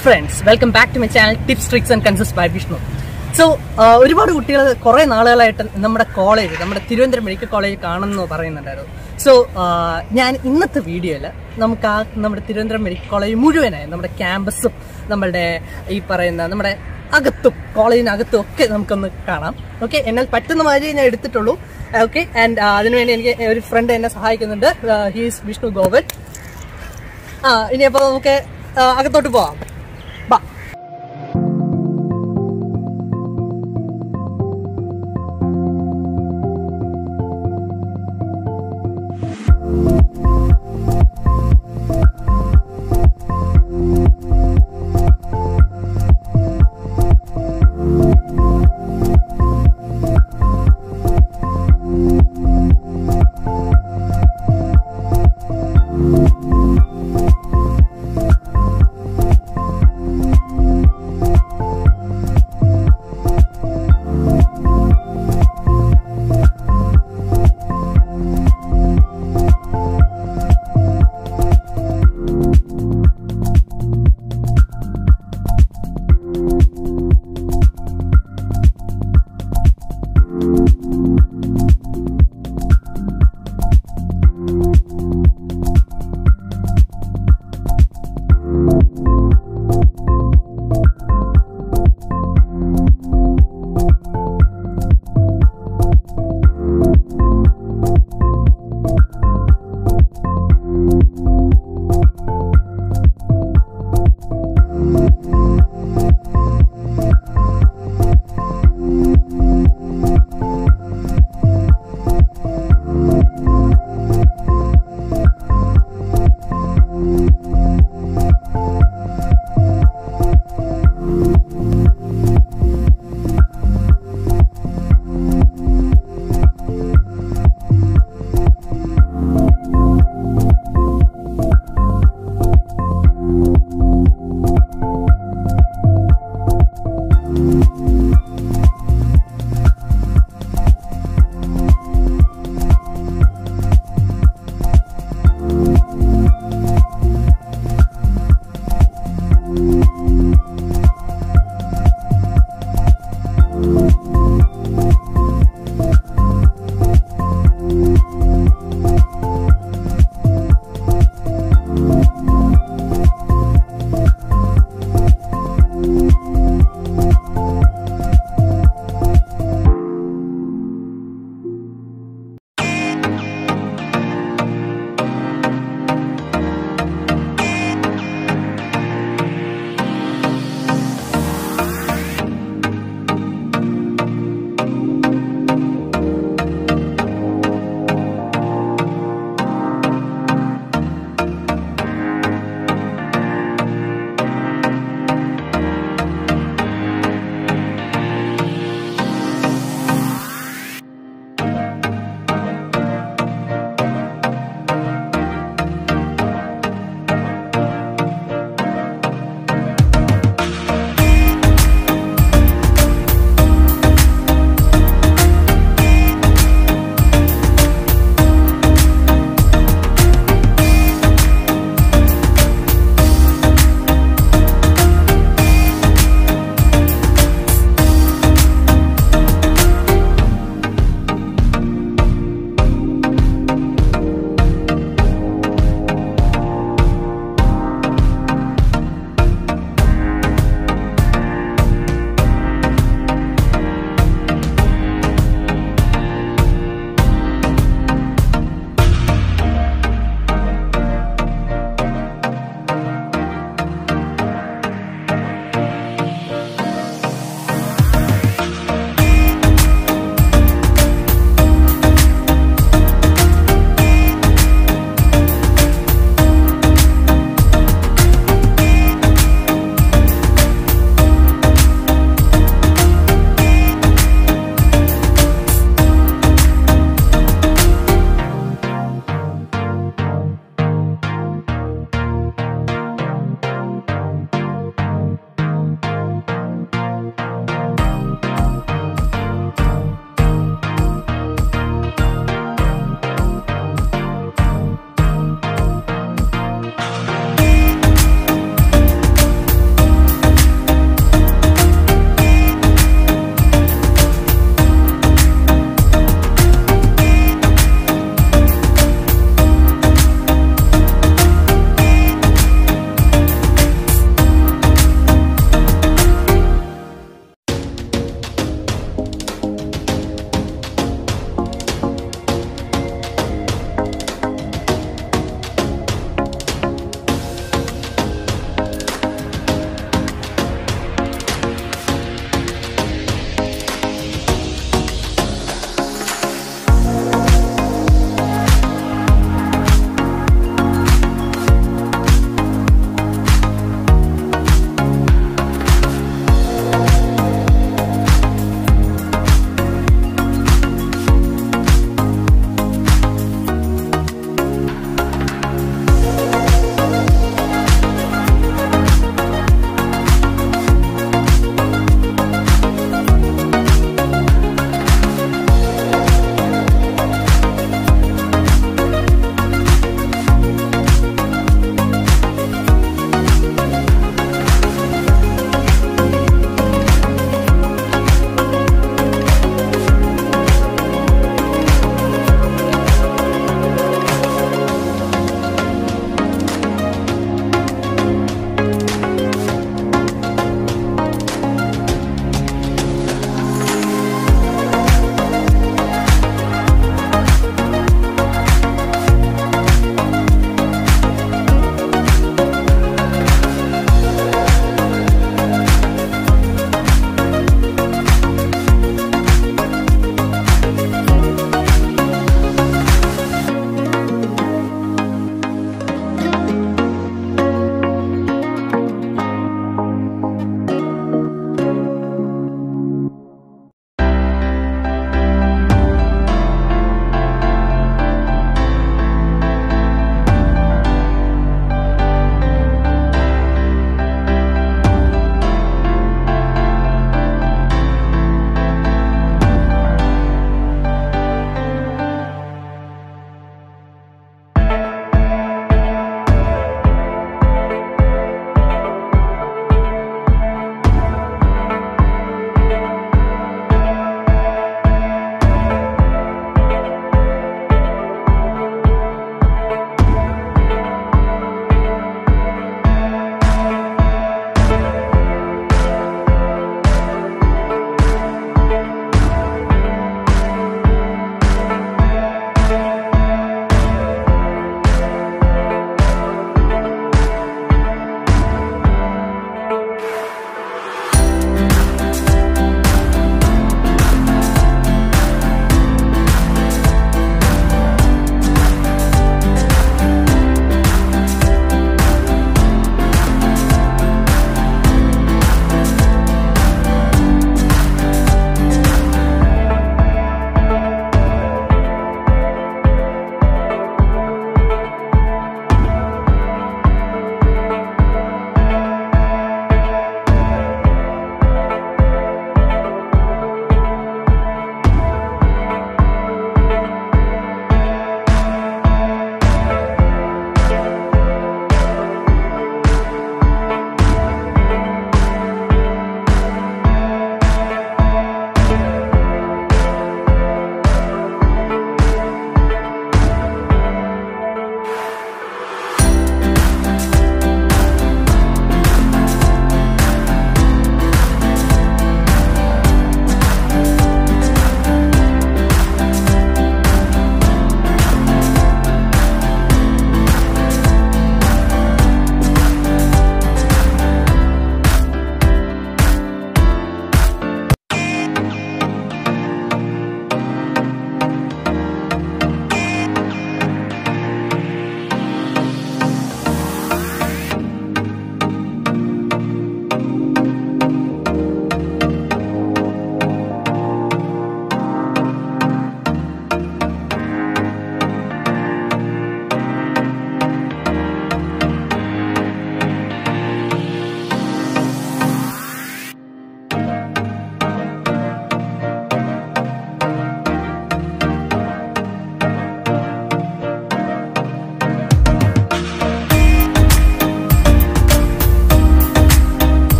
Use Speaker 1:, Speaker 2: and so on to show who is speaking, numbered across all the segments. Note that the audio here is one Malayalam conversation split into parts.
Speaker 1: friends welcome back to my channel tips tricks and concepts by Vishnu so ഒരുപാട് കുട്ടികൾ കുറേ നാളുകളായിട്ട് നമ്മുടെ കോളേജ് നമ്മുടെ തിരുവനന്തപുരം മെഡിക്കൽ കോളേജ് കാണുമെന്ന് പറയുന്നുണ്ടായിരുന്നു സോ ഞാൻ ഇന്നത്തെ വീഡിയോയിൽ നമുക്ക് ആ നമ്മുടെ തിരുവനന്തപുരം മെഡിക്കൽ കോളേജ് മുഴുവനായി നമ്മുടെ ക്യാമ്പസും നമ്മളുടെ ഈ പറയുന്ന നമ്മുടെ അകത്തും കോളേജിനകത്തും ഒക്കെ നമുക്കൊന്ന് കാണാം ഓക്കെ എന്നാൽ പറ്റുന്ന മാതിരി ഞാൻ എടുത്തിട്ടുള്ളൂ ഓക്കെ ആൻഡ് അതിനുവേണ്ടി എനിക്ക് ഒരു ഫ്രണ്ട് എന്നെ സഹായിക്കുന്നുണ്ട് ഹീസ് വിഷ്ണു ഗോവൻ ആ ഇനി അപ്പോൾ നമുക്ക് ആ, അകത്തോട്ട് പോവാം ബാ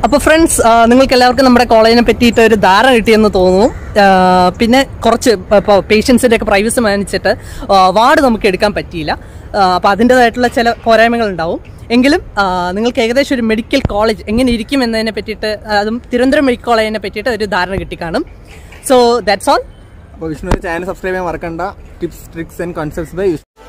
Speaker 1: അപ്പോൾ ഫ്രണ്ട്സ് നിങ്ങൾക്ക് എല്ലാവർക്കും നമ്മുടെ കോളേജിനെ പറ്റിയിട്ട് ഒരു ധാരണ കിട്ടിയെന്ന് തോന്നുന്നു ആ, പിന്നെ കുറച്ച് ഇപ്പോൾ പേഷ്യൻസിൻ്റെ ഒക്കെ പ്രൈവസി മാനിച്ചിട്ട് വാർഡ് നമുക്ക് എടുക്കാൻ പറ്റിയില്ല അപ്പോൾ അതിൻ്റെതായിട്ടുള്ള ചില പോരായ്മകൾ ഉണ്ടാവും എങ്കിലും ആ, നിങ്ങൾക്ക് ഏകദേശം ഒരു മെഡിക്കൽ കോളേജ് എങ്ങനെ ഇരിക്കും എന്നതിനെ പറ്റിയിട്ട് അതും തിരുവനന്തപുരം മെഡിക്കൽ കോളേജിനെ പറ്റിയിട്ട് ഒരു ധാരണ കിട്ടിക്കാണും സോ ദാറ്റ്സ് ഓൾ
Speaker 2: അപ്പോൾ വിഷ്ണു ചാനൽ സബ്സ്ക്രൈബ് ചെയ്യാൻ മറക്കണ്ട tips tricks and concepts by Vishnu